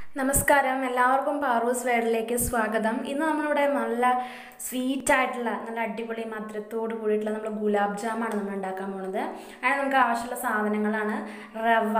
നമസ്കാരം എല്ലാവർക്കും പാറൂസ് വേർഡിലേക്ക് സ്വാഗതം ഇന്ന് നമ്മളിവിടെ നല്ല സ്വീറ്റ് ആയിട്ടുള്ള നല്ല അടിപൊളി മധുരത്തോട് കൂടിയിട്ടുള്ള നമ്മൾ ഗുലാബ് ജാമാണ് നമ്മൾ ഉണ്ടാക്കാൻ പോണത് അതിന് നമുക്ക് ആവശ്യമുള്ള സാധനങ്ങളാണ് റവ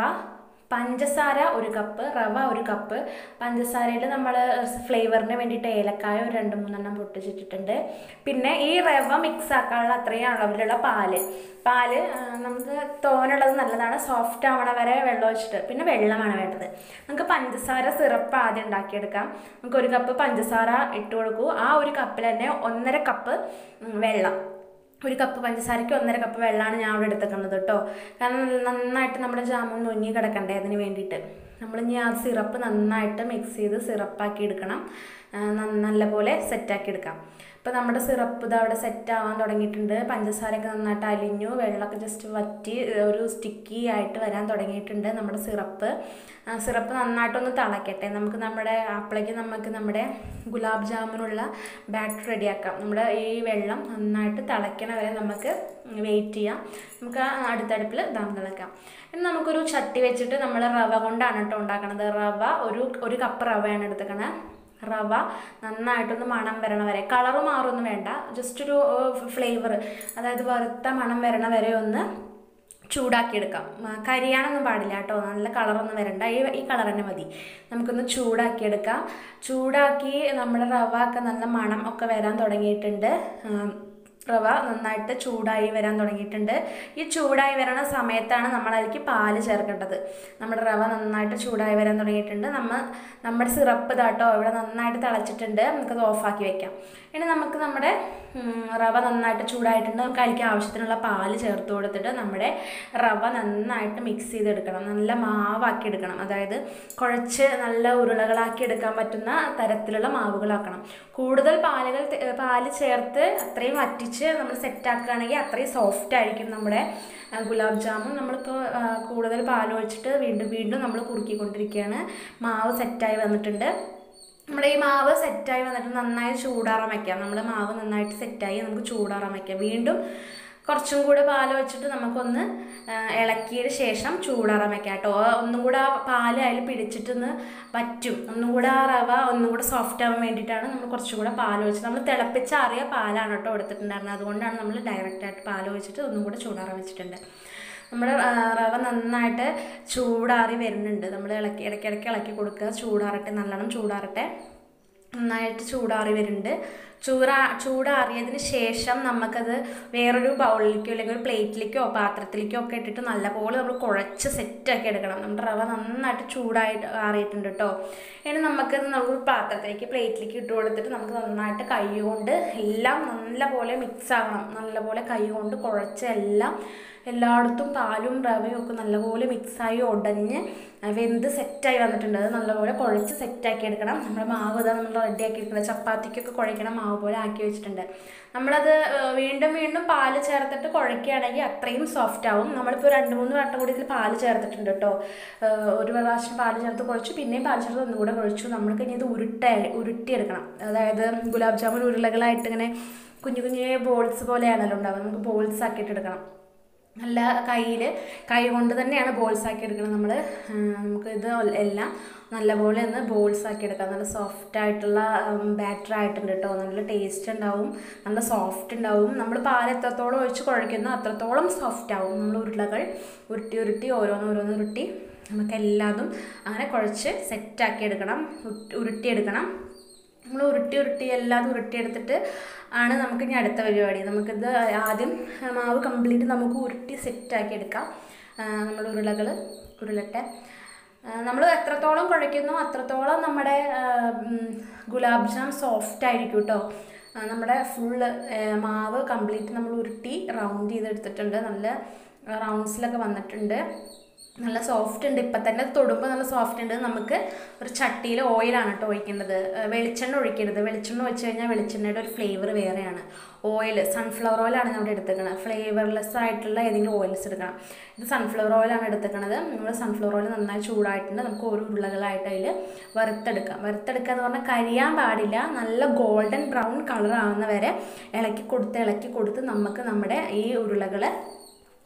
പഞ്ചസാര ഒരു കപ്പ് റവ ഒരു കപ്പ് പഞ്ചസാരയിൽ നമ്മൾ ഫ്ലേവറിന് വേണ്ടിയിട്ട് ഏലക്കായ ഒരു രണ്ട് മൂന്നെണ്ണം പൊട്ടിച്ചിട്ടിട്ടുണ്ട് പിന്നെ ഈ റവ മിക്സ് ആക്കാനുള്ള അത്രയും അളവിലുള്ള പാല് പാല് ആ, നമുക്ക് തോനുള്ളത് നല്ലതാണ് സോഫ്റ്റ് ആവണ വരെ വെള്ളം ഒഴിച്ചിട്ട് പിന്നെ വെള്ളമാണ് വേണ്ടത് നമുക്ക് പഞ്ചസാര സിറപ്പ് ആദ്യം ഉണ്ടാക്കിയെടുക്കാം നമുക്ക് ഒരു കപ്പ് പഞ്ചസാര ഇട്ട് കൊടുക്കൂ ആ ഒരു കപ്പിൽ തന്നെ ഒന്നര കപ്പ് ഉം, വെള്ളം ഒരു കപ്പ് പഞ്ചസാരയ്ക്ക് ഒന്നര കപ്പ് വെള്ളമാണ് ഞാൻ അവിടെ എടുത്തേക്കുന്നത് കേട്ടോ കാരണം നന്നായിട്ട് നമ്മുടെ ജാമുൻ നൊഞ്ഞി കിടക്കണ്ടേ അതിന് വേണ്ടിയിട്ട് നമ്മൾ ഇനി ആ സിറപ്പ് നന്നായിട്ട് മിക്സ് ചെയ്ത് സിറപ്പാക്കി എടുക്കണം ആ, നന്ന- നല്ലപോലെ സെറ്റാക്കി എടുക്കാം ഇപ്പോൾ നമ്മുടെ സിറപ്പ് ഇത് അവിടെ സെറ്റ് ആവാൻ തുടങ്ങിയിട്ടുണ്ട് പഞ്ചസാരയൊക്കെ നന്നായിട്ട് അലിഞ്ഞു വെള്ളമൊക്കെ ജസ്റ്റ് വറ്റി ഒരു സ്റ്റിക്കി ആയിട്ട് വരാൻ തുടങ്ങിയിട്ടുണ്ട് നമ്മുടെ സിറപ്പ് ആ, സിറപ്പ് നന്നായിട്ടൊന്ന് തിളക്കട്ടെ നമുക്ക് നമ്മുടെ അപ്പോഴേക്ക് നമുക്ക് നമ്മുടെ ഗുലാബ് ജാമുനുള്ള ബാറ്റർ റെഡിയാക്കാം നമ്മുടെ ഈ വെള്ളം നന്നായിട്ട് തിളയ്ക്കണ വരെ നമുക്ക് വെയിറ്റ് ചെയ്യാം നമുക്ക് ആ അടുത്തടുപ്പിൽ ദാം തിളക്കാം ഇനി നമുക്കൊരു ചട്ടി വെച്ചിട്ട് നമ്മൾ റവ കൊണ്ടാണ് കേട്ടോ ഉണ്ടാക്കണത് റവ ഒരു ഒരു കപ്പ് റവയാണ് എടുത്തേക്കണത് റവ നന്നായിട്ടൊന്ന് മണം വരണ വരെ കളറ് മാറൊന്നും വേണ്ട ജസ്റ്റ് ഒരു ഫ്ലേവർ അതായത് വറുത്ത മണം വരണ വരെ ഒന്ന് ചൂടാക്കിയെടുക്കാം മ, കരിയാനൊന്നും പാടില്ല കേട്ടോ നല്ല കളറൊന്നും വരണ്ട ഈ ഈ കളർ തന്നെ മതി നമുക്കൊന്ന് ചൂടാക്കിയെടുക്കാം ചൂടാക്കി നമ്മുടെ റവ ഒക്കെ നല്ല മണം ഒക്കെ വരാൻ തുടങ്ങിയിട്ടുണ്ട് ഉം, റവ നന്നായിട്ട് ചൂടായി വരാൻ തുടങ്ങിയിട്ടുണ്ട് ഈ ചൂടായി വരണ സമയത്താണ് നമ്മൾ അതിലേക്ക് പാല് ചേർക്കേണ്ടത് നമ്മുടെ റവ നന്നായിട്ട് ചൂടായി വരാൻ തുടങ്ങിയിട്ടുണ്ട് നമ്മൾ നമ്മുടെ സിറപ്പ് ഇതാട്ടോ ഇവിടെ നന്നായിട്ട് തിളച്ചിട്ടുണ്ട് നമുക്കത് ഓഫാക്കി വെക്കാം ഇനി നമുക്ക് നമ്മുടെ ഉം, റവ നന്നായിട്ട് ചൂടായിട്ടുണ്ട് നമുക്ക് അതിലേക്ക് ആവശ്യത്തിനുള്ള പാല് ചേർത്ത് കൊടുത്തിട്ട് നമ്മുടെ റവ നന്നായിട്ട് മിക്സ് ചെയ്തെടുക്കണം നല്ല മാവാക്കി എടുക്കണം അതായത് കുഴച്ച് നല്ല ഉരുളകളാക്കി എടുക്കാൻ പറ്റുന്ന തരത്തിലുള്ള മാവുകളാക്കണം കൂടുതൽ പാലുകൾ തെ- പാല് ചേർത്ത് അത്രയും വറ്റിച്ച് നമ്മൾ സെറ്റാക്കുകയാണെങ്കിൽ അത്രയും സോഫ്റ്റ് ആയിരിക്കും നമ്മുടെ ആ, ഗുലാബ് ജാമുൻ നമ്മളിപ്പോൾ ആ, കൂടുതൽ പാൽ ഒഴിച്ചിട്ട് വീണ്ടും വീണ്ടും നമ്മൾ കുറുക്കിക്കൊണ്ടിരിക്കുകയാണ് മാവ് സെറ്റായി വന്നിട്ടുണ്ട് നമ്മുടെ ഈ മാവ് സെറ്റായി വന്നിട്ട് നന്നായി ചൂടാറാൻ വയ്ക്കാം നമ്മുടെ മാവ് നന്നായിട്ട് സെറ്റായി നമുക്ക് ചൂടാറാൻ വയ്ക്കാം വീണ്ടും കുറച്ചും കൂടെ പാൽ വെച്ചിട്ട് നമുക്കൊന്ന് ആ, ഇളക്കിയതിന് ശേഷം ചൂടാറാൻ വെക്കാം കേട്ടോ ഒന്നും കൂടെ ആ പാല് അതിൽ പിടിച്ചിട്ടൊന്ന് വറ്റും ഒന്നും കൂടെ ആ റവ ഒന്നും കൂടെ സോഫ്റ്റ് ആവാൻ വേണ്ടിയിട്ടാണ് നമ്മൾ കുറച്ചും കൂടെ പാൽ ഒഴിച്ച് നമ്മൾ തിളപ്പിച്ചാറിയ പാലാണ് കേട്ടോ എടുത്തിട്ടുണ്ടായിരുന്നത് അതുകൊണ്ടാണ് നമ്മൾ ഡയറക്റ്റായിട്ട് പാൽ ഒഴിച്ചിട്ട് ഒന്നും കൂടെ ചൂടാറാൻ വെച്ചിട്ടുണ്ട് നമ്മുടെ ആ, റവ നന്നായിട്ട് ചൂടാറി വരുന്നുണ്ട് നമ്മൾ ഇളക്കി ഇടയ്ക്കിടയ്ക്ക് ഇളക്കി കൊടുക്കുക ചൂടാറട്ടെ നല്ലോണം ചൂടാറട്ടെ നന്നായിട്ട് ചൂടാറി വരുന്നുണ്ട് ചൂടാ ചൂടാറിയതിന് ശേഷം നമുക്കത് വേറൊരു ബൗളിലേക്കോ അല്ലെങ്കിൽ ഒരു പ്ലേറ്റിലേക്കോ പാത്രത്തിലേക്കോ ഒക്കെ ഇട്ടിട്ട് നല്ലപോലെ നമ്മൾ കുഴച്ച് സെറ്റാക്കി എടുക്കണം നമ്മുടെ റവ നന്നായിട്ട് ചൂടായിട്ട് ആറിയിട്ടുണ്ട് കേട്ടോ ഇനി നമുക്കത് നമുക്ക് പാത്രത്തിലേക്ക് പ്ലേറ്റിലേക്ക് ഇട്ട് കൊടുത്തിട്ട് നമുക്ക് നന്നായിട്ട് കൈ കൊണ്ട് എല്ലാം നല്ലപോലെ മിക്സ് ആവണം നല്ലപോലെ കൈ കൊണ്ട് കുഴച്ച് എല്ലാം എല്ലായിടത്തും പാലും റവയും ഒക്കെ നല്ലപോലെ മിക്സായി ഉടഞ്ഞ് വെന്ത് സെറ്റായി വന്നിട്ടുണ്ട് അത് നല്ലപോലെ കുഴച്ച് സെറ്റാക്കി എടുക്കണം നമ്മുടെ മാവ് ഇതാ നമ്മൾ റെഡിയാക്കി എടുക്കണം ചപ്പാത്തിക്കൊക്കെ കുഴയ്ക്കണ മാവ് പോലെ ആക്കി വെച്ചിട്ടുണ്ട് നമ്മളത് ഏഹ്, വീണ്ടും വീണ്ടും പാല് ചേർത്തിട്ട് കുഴയ്ക്കുകയാണെങ്കിൽ അത്രയും സോഫ്റ്റ് ആവും നമ്മളിപ്പോൾ രണ്ട് മൂന്ന് വട്ടം കൂടി ഇതിൽ പാല് ചേർത്തിട്ടുണ്ട് കേട്ടോ ഏഹ്, ഒരു പ്രാവശ്യം പാല് ചേർത്ത് കുഴച്ചു പിന്നെയും പാല് ചേർത്ത് ഒന്നുകൂടെ കുഴച്ചു നമ്മൾക്ക് ഇനി ഇത് ഉരുട്ട ഉരുട്ടിയെടുക്കണം അതായത് ഗുലാബ് ജാമുൻ ഉരുളകളായിട്ട് ഇങ്ങനെ കുഞ്ഞു കുഞ്ഞു ബോൾസ് പോലെയാണല്ലോ ഉണ്ടാവുക നമുക്ക് ബോൾസ് ആക്കിയിട്ട് എടുക്കണം നല്ല കയ്യിൽ കൈ കൊണ്ട് തന്നെയാണ് ബോൾസ് ആക്കി എടുക്കുന്നത് നമ്മൾ നമുക്ക് ഇത് എല്ലാം നല്ലപോലെ ഒന്ന് ബോൾസ് ആക്കി എടുക്കാം നല്ല സോഫ്റ്റ് ആയിട്ടുള്ള ബാറ്റർ ആയിട്ടുണ്ട് കേട്ടോ നല്ല ടേസ്റ്റ് ഉണ്ടാവും നല്ല സോഫ്റ്റ് ഉണ്ടാവും നമ്മൾ പാൽ എത്രത്തോളം ഒഴിച്ച് കുഴയ്ക്കുന്നോ അത്രത്തോളം സോഫ്റ്റ് ആവും നമ്മൾ ഉരുളകൾ ഉരുട്ടി ഉരുട്ടി ഓരോന്ന് ഓരോന്ന് ഉരുട്ടി നമുക്ക് എല്ലാതും അങ്ങനെ കുഴച്ച് സെറ്റാക്കി എടുക്കണം ഉരുട്ടി ഉരുട്ടിയെടുക്കണം നമ്മൾ ഉരുട്ടി ഉരുട്ടി എല്ലാം ഉരുട്ടിയെടുത്തിട്ട് ആണ് നമുക്ക് ഇനി അടുത്ത പരിപാടി നമുക്കിത് ആദ്യം മാവ് കംപ്ലീറ്റ് നമുക്ക് ഉരുട്ടി സെറ്റാക്കി എടുക്കാം നമ്മൾ ഉരുളകൾ ഉരുളട്ടെ നമ്മൾ എത്രത്തോളം കുഴയ്ക്കുന്നോ അത്രത്തോളം നമ്മുടെ ആ, ഉം, ഗുലാബ് ജാം സോഫ്റ്റ് ആയിരിക്കും കേട്ടോ ആ, നമ്മുടെ ഫുള്ള് മാവ് കംപ്ലീറ്റ് നമ്മൾ ഉരുട്ടി റൗണ്ട് ചെയ്തെടുത്തിട്ടുണ്ട് നല്ല റൗണ്ട്സിലൊക്കെ വന്നിട്ടുണ്ട് നല്ല സോഫ്റ്റ് ഉണ്ട് ഇപ്പം തന്നെ തൊടുമ്പോൾ നല്ല സോഫ്റ്റ് ഉണ്ട് നമുക്ക് ഒരു ചട്ടിയിൽ ഓയിലാണ് കേട്ടോ ഒഴിക്കേണ്ടത് ഏഹ് വെളിച്ചെണ്ണ ഒഴിക്കരുത് വെളിച്ചെണ്ണ ഒഴിച്ച് കഴിഞ്ഞാൽ വെളിച്ചെണ്ണയുടെ ഒരു ഫ്ലേവർ വേറെയാണ് ഓയിൽ സൺഫ്ലവർ ഓയിലാണ് നമ്മൾ എടുത്തേക്കുന്നത് ഫ്ലേവർലെസ് ആയിട്ടുള്ള ഏതെങ്കിലും ഓയിൽസ് എടുക്കണം ഇത് സൺഫ്ലവർ ഓയിലാണ് എടുത്തേക്കണത് നമ്മൾ സൺഫ്ലവർ ഓയിൽ നന്നായി ചൂടായിട്ടുണ്ട് നമുക്ക് ഓരോ ഉരുളകളായിട്ട് അതിൽ വറുത്തെടുക്കാം വറുത്തെടുക്കുക എന്ന് പറഞ്ഞാൽ കരിയാൻ പാടില്ല നല്ല ഗോൾഡൻ ബ്രൗൺ കളർ ആവുന്ന വരെ ഇളക്കി കൊടുത്ത് ഇളക്കി കൊടുത്ത് നമുക്ക് നമ്മുടെ ഈ ഉരുളകൾ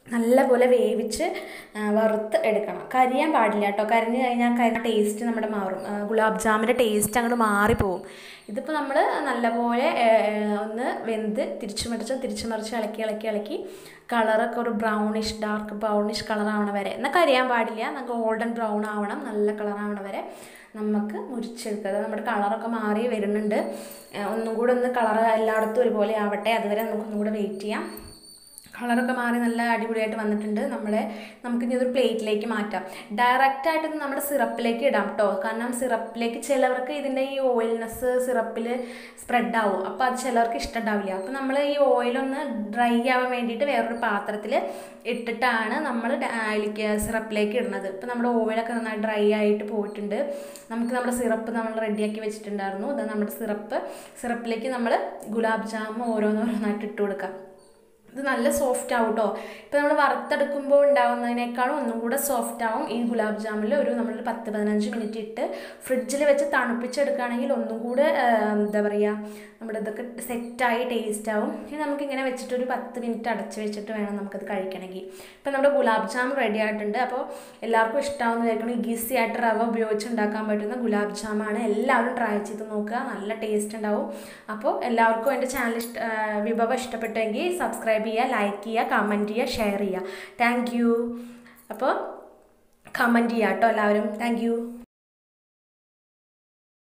നല്ലപോലെ വേവിച്ച് ആ, വറുത്ത് എടുക്കണം കരിയാൻ പാടില്ല കേട്ടോ കരിഞ്ഞ് കഴിഞ്ഞാൽ കരി ടേസ്റ്റ് നമ്മുടെ മാറും ആ, ഗുലാബ് ജാമിൻ്റെ ടേസ്റ്റ് അങ്ങോട്ട് മാറിപ്പോവും ഇതിപ്പോൾ നമ്മൾ നല്ലപോലെ ഏ, ഒന്ന് വെന്ത് തിരിച്ചു മറിച്ച് തിരിച്ചു മറിച്ച് ഇളക്കി ഇളക്കി ഇളക്കി കളറൊക്കെ ഒരു ബ്രൗണിഷ് ഡാർക്ക് ബ്രൗണിഷ് കളർ ആവണ വരെ എന്നാൽ കരിയാൻ പാടില്ല നമുക്ക് ഗോൾഡൻ ബ്രൗൺ ആവണം നല്ല കളർ ആവണ വരെ നമുക്ക് മുരിച്ചെടുക്കുക അതായത് നമ്മുടെ കളറൊക്കെ മാറി വരുന്നുണ്ട് ഏ, ഒന്നും കൂടെ ഒന്ന് കളർ എല്ലായിടത്തും ഒരുപോലെ ആവട്ടെ അതുവരെ നമുക്ക് ഒന്നും കൂടെ വെയിറ്റ് ചെയ്യാം കളറൊക്കെ മാറി നല്ല അടിപൊളിയായിട്ട് വന്നിട്ടുണ്ട് നമ്മളെ നമുക്ക് ഇനി ഒരു പ്ലേറ്റിലേക്ക് മാറ്റാം ഡയറക്റ്റ് ആയിട്ട് ഇത് നമ്മുടെ സിറപ്പിലേക്ക് ഇടാം കേട്ടോ കാരണം സിറപ്പിലേക്ക് ചിലവർക്ക് ഇതിൻ്റെ ഈ ഓയിൽനെസ് സിറപ്പിൽ സ്പ്രെഡ് ആവും അപ്പോൾ അത് ചിലർക്ക് ഇഷ്ടമുണ്ടാവില്ല അപ്പോൾ നമ്മൾ ഈ ഓയിലൊന്ന് ഡ്രൈ ആവാൻ വേണ്ടിയിട്ട് വേറൊരു പാത്രത്തിൽ ഇട്ടിട്ടാണ് നമ്മൾ അതിലേക്ക് സിറപ്പിലേക്ക് ഇടുന്നത് ഇപ്പോൾ നമ്മുടെ ഓയിലൊക്കെ നന്നായി ഡ്രൈ ആയിട്ട് പോയിട്ടുണ്ട് നമുക്ക് നമ്മുടെ സിറപ്പ് നമ്മൾ റെഡിയാക്കി വെച്ചിട്ടുണ്ടായിരുന്നു ഇത് നമ്മുടെ സിറപ്പ് സിറപ്പിലേക്ക് നമ്മൾ ഗുലാബ് ജാമുൻ ഓരോന്നോരോന്നായിട്ട് ഇട്ട് കൊടുക്കാം ഇത് നല്ല സോഫ്റ്റ് ആവും കേട്ടോ ഇപ്പോൾ നമ്മൾ വറുത്തെടുക്കുമ്പോൾ ഉണ്ടാവുന്നതിനേക്കാളും ഒന്നും കൂടെ സോഫ്റ്റ് ആവും ഈ ഗുലാബ് ജാമിൽ ഒരു നമ്മളൊരു പത്ത് പതിനഞ്ച് മിനിറ്റ് ഇട്ട് ഫ്രിഡ്ജിൽ വെച്ച് തണുപ്പിച്ചെടുക്കുകയാണെങ്കിൽ ഒന്നും കൂടെ ആ, എന്താ പറയുക നമ്മുടെ ഇതൊക്കെ സെറ്റായി ടേസ്റ്റ് ആവും ഇനി നമുക്കിങ്ങനെ വെച്ചിട്ട് ഒരു പത്ത് മിനിറ്റ് അടച്ച് വെച്ചിട്ട് വേണം നമുക്കത് കഴിക്കണമെങ്കിൽ ഇപ്പം നമ്മുടെ ഗുലാബ് ജാം റെഡി ആയിട്ടുണ്ട് അപ്പോൾ എല്ലാവർക്കും ഇഷ്ടമാവുന്ന വിചാരിക്കണം ഈസി ആയിട്ട് റവ ഉപയോഗിച്ച് ഉണ്ടാക്കാൻ പറ്റുന്ന ഗുലാബ് ജാമാണ് എല്ലാവരും ട്രൈ ചെയ്ത് നോക്കുക നല്ല ടേസ്റ്റ് ഉണ്ടാവും അപ്പോൾ എല്ലാവർക്കും എൻ്റെ ചാനൽ ഇഷ്ട ആ, വിഭവം ഇഷ്ടപ്പെട്ടെങ്കിൽ സബ്സ്ക്രൈബ് ചെയ്യുക ലൈക്ക് ചെയ്യുക കമൻറ്റ് ചെയ്യുക ഷെയർ ചെയ്യുക താങ്ക് യു അപ്പോൾ കമൻറ്റ് ചെയ്യുക കേട്ടോ എല്ലാവരും താങ്ക് യു